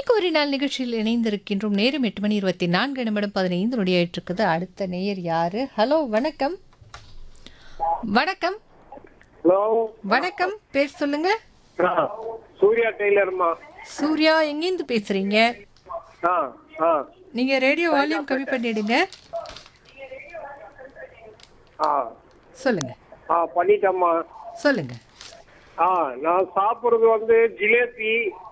இன்னைக்கு ஒரு நாள் நிகழ்ச்சியில் இணைந்திருக்கின்றோம் நேரம் எட்டு மணி இருபத்தி நான்கு நிமிடம் பதினைந்து நொடியாயிட்டு இருக்குது அடுத்த நேயர் யாரு ஹலோ வணக்கம் வணக்கம் ஹலோ வணக்கம் பேர் சொல்லுங்க ஆ சூர்யா டெய்லர்மா சூர்யா எங்கேருந்து பேசுறீங்க ஆ ஆ நீங்க ரேடியோ வால்யூம் கம்மி பண்ணிடுங்க ஆ சொல்லுங்க ஆ பண்ணிட்டேம்மா சொல்லுங்க ஆ நான் சாப்பிட்றது வந்து ஜிலேபி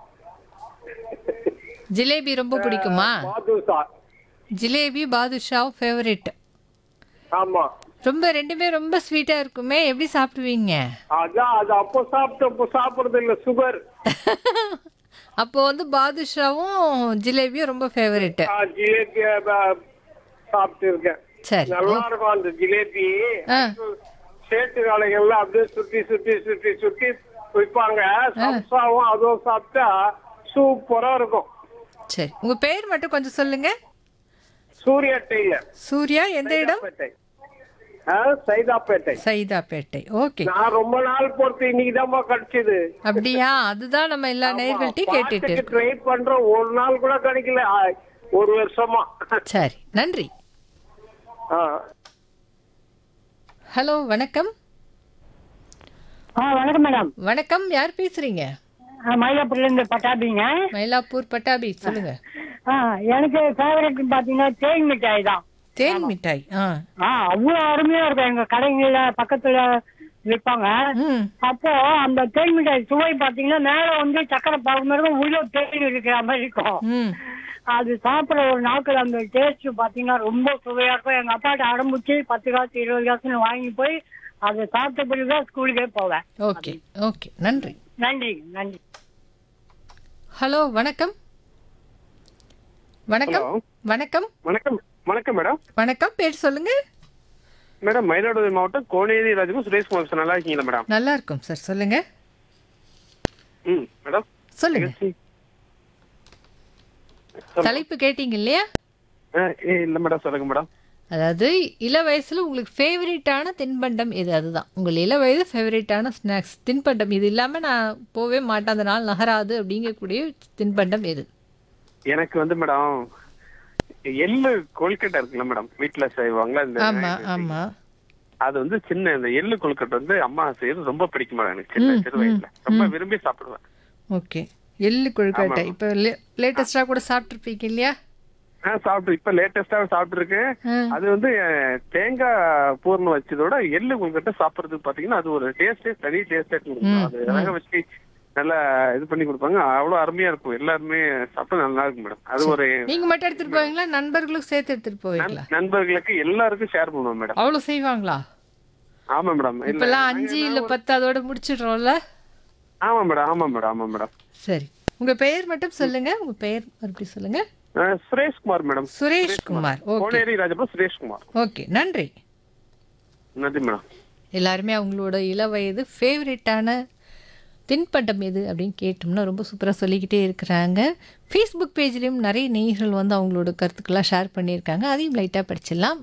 ஜிலேபி ரொம்ப பிடிக்குமா பாதுஷா ஜிலேபி பாதுஷா ஃபேவரட் ஆமா ரொம்ப ரெண்டுமே ரொம்ப ஸ்வீட்டா இருக்குமே எப்படி சாப்பிடுவீங்க அதான் அது அப்போ சாப்பிட்டு இப்போ சாப்பிட்றது இல்லை சுகர் அப்போ வந்து பாதுஷாவும் ஜிலேபியும் ரொம்ப ஃபேவரட் ஆ ஜிலேபி சாப்பிட்டு இருக்கேன் சரி நல்லா இருக்கும் அந்த ஜிலேபி ஆ. சேட்டு வேலைகள்லாம் அப்படியே சுத்தி சுத்தி சுத்தி சுத்தி விற்பாங்க சம்சாவும் அதுவும் சாப்பிட்டா சூப்பரா இருக்கும் சரி உங்க பேர் மட்டும் கொஞ்சம் சொல்லுங்க சூர்யா டெய்லர் சூர்யா எந்த இடம் சைதாப்பேட்டை ஆ, சைதாப்பேட்டை சைதாப்பேட்டை ஓகே நான் ரொம்ப நாள் பொறுத்து இன்னைக்குதாம்மா கிடைச்சது அப்படியா அதுதான் நம்ம எல்லா நேயர்கள்ட்டையும் கேட்டுட்டு இருக்கோம் ட்ரை பண்றோம் ஒரு நாள் கூட கிடைக்கல ஆ, ஒரு வருஷமா சரி நன்றி ஆ. ஹலோ வணக்கம் ஆ வணக்கம் மேடம் வணக்கம் யார் பேசுறீங்க மயிலாப்பூர்லேருந்து பட்டாபிங்க மயிலாப்பூர் பட்டாபி சொல்லுங்க ஆ எனக்கு ஃபேவரட் பார்த்தீங்கன்னா தேன் மிட்டாய் தான் தேன் மிட்டாய் ஆ ஆ அவ்வளோ அருமையாக இருக்கும் எங்கள் கடைங்களில் பக்கத்தில் விற்பாங்க ம் அப்போ அந்த தேன் மிட்டாய் சுவை பார்த்தீங்கன்னா மேலே வந்து சக்கரை பாகு மாதிரி இருக்கும், உள்ள தேன் இருக்கிற மாதிரி இருக்கும் ம் அது சாப்பிட்ற ஒரு நாட்கள் அந்த டேஸ்ட் பார்த்தீங்கன்னா ரொம்ப சுவையாக இருக்கும் எங்கள் அப்பாட்ட ஆரம்பிச்சு பத்து காசு இருபது காசுன்னு வாங்கி போய் அதை சாப்பிட்ட பிறகு தான் ஸ்கூலுக்கே போவேன் ஓகே ஓகே நன்றி நன்றி நன்றி ஹலோ வணக்கம் வணக்கம் Hello. வணக்கம் வணக்கம் வணக்கம் மேடம் வணக்கம் பேர் சொல்லுங்க மேடம் மயிலாடுதுறை மாவட்டம் கோனேரி ராஜகம் சுரேஷ்குமார் சார் நல்லா இருக்கீங்களா மேடம் நல்லா இருக்கும் சார் சொல்லுங்க ம் மேடம் சொல்லுங்க தலைப்பு கேட்டீங்க இல்லையா ஆ, ஏ, இல்ல மேடம் சொல்லுங்க மேடம் அதாவது இள வயசுல உங்களுக்கு ஃபேவரட்டான தின்பண்டம் எது அதுதான் உங்கள் இள வயது ஃபேவரட்டான ஸ்நாக்ஸ் தின்பண்டம் இது இல்லாம நான் போவே மாட்டேன் அந்த நாள் நகராது அப்படிங்கக்கூடிய தின்பண்டம் எது எனக்கு வந்து மேடம் எள்ளு கொழுக்கட்டை இருக்குல்ல மேடம் வீட்டுல செய்வாங்களா இந்த ஆமா ஆமா அது வந்து சின்ன இந்த எள்ளு கொழுக்கட்டை வந்து அம்மா செய்யறது ரொம்ப பிடிக்கும் மேடம் எனக்கு சின்ன சிறு வயசுல ரொம்ப விரும்பி சாப்பிடுவேன் ஓகே எள்ளு கொழுக்கட்டை இப்போ லேட்டஸ்டா கூட சாப்பிட்ருப்பீங்க இல்லையா ஆ சாப்பிட்டு இப்ப லேட்டஸ்டா சாப்பிட்டு இருக்கேன் ஆ. அது வந்து அஹ், தேங்காய் பூர்ணம் வச்சதோட எள்ளு கொழுக்கட்டை சாப்பிடுறதுக்கு பாத்தீங்கன்னா அது ஒரு டேஸ்டே தனி டேஸ்டா இருக்கும் அது வேக வச்சு நல்லா இது பண்ணி கொடுப்பாங்க அவ்வளவு அருமையா இருக்கும் எல்லாருமே சாப்பிட்டா நல்லா இருக்கும் மேடம் அது ஒரு நீங்க மட்டும் எடுத்துட்டு போவீங்களா நண்பர்களுக்கு சேர்த்து எடுத்துட்டு போவீங்களா நண்பர்களுக்கு எல்லாருக்கும் ஷேர் பண்ணுவோம் மேடம் அவ்வளவு செய்வாங்களா ஆமா மேடம் இல்ல இப்பெல்லாம் அஞ்சு இல்ல பத்து அதோட முடிச்சிடுறோம்ல ஆமா மேடம் ஆமா மேடம் ஆமா மேடம் சரி உங்க பெயர் மட்டும் சொல்லுங்க உங்க பெயர் மறுபடியும் சொல்லுங்க அஹ், Sureshkumar madam Suresh Kumar okay Koneri Rajapuram Sureshkumar okay நன்றி நன்றி மேடம் எல்லாருமே அவங்களோட இள வயது ஃபேவரட்டான தின்பண்டம் எது அப்படின்னு கேட்டோம்னா ரொம்ப சூப்பராக சொல்லிக்கிட்டே இருக்கிறாங்க ஃபேஸ்புக் பேஜ்லேயும் நிறைய நேயர்கள் வந்து அவங்களோட கருத்துக்கெல்லாம் ஷேர் பண்ணியிருக்காங்க அதையும் லைட்டாக படிச்சிடலாம்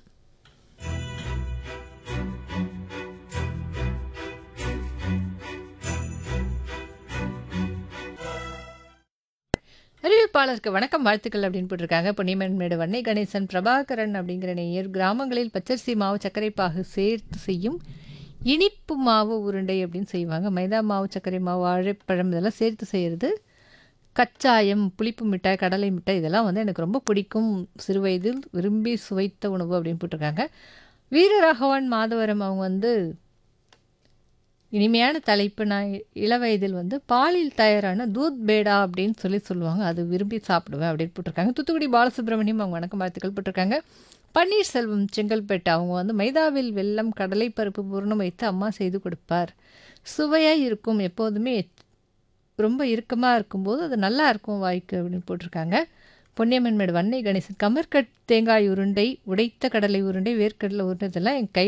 அறிவிப்பாளருக்கு வணக்கம் வாழ்த்துக்கள் அப்படின்னு போட்டிருக்காங்க பொன்னியம்மன் மேடு வன்னை கணேசன் பிரபாகரன் அப்படிங்கிற நேயர் கிராமங்களில் பச்சரிசி மாவு சர்க்கரை பாகு சேர்த்து செய்யும் இனிப்பு மாவு உருண்டை அப்படின்னு செய்வாங்க மைதா மாவு சர்க்கரை மாவு வாழைப்பழம் இதெல்லாம் சேர்த்து செய்கிறது கச்சாயம் புளிப்பு மிட்டாய் கடலை மிட்டாய் இதெல்லாம் வந்து எனக்கு ரொம்ப பிடிக்கும் சிறுவயதில் விரும்பி சுவைத்த உணவு அப்படின்னு போட்டிருக்காங்க வீரராகவன் மாதவரம் அவங்க வந்து இனிமையான தலைப்பு நான் இள வயதில் வந்து பாலில் தயாரான தூத் பேடா அப்படின்னு சொல்லி சொல்லுவாங்க அது விரும்பி சாப்பிடுவேன் அப்படின்னு போட்டிருக்காங்க தூத்துக்குடி பாலசுப்ரமணியம் அவங்க வணக்கம் வாழ்த்துக்கள் போட்டிருக்காங்க பன்னீர்செல்வம் செங்கல்பேட்டை அவங்க வந்து மைதாவில் வெல்லம் கடலைப்பருப்பு பூர்ணம் வைத்து அம்மா செய்து கொடுப்பார் சுவையாக இருக்கும் எப்போதுமே ரொம்ப இறுக்கமாக இருக்கும்போது அது நல்லா இருக்கும் வாய்க்கு அப்படின்னு போட்டிருக்காங்க பொன்னியம்மன் மேடு வன்னை கணேசன் கமர்கட் தேங்காய் உருண்டை உடைத்த கடலை உருண்டை வேர்க்கடலை உருண்டை இதெல்லாம் என் கை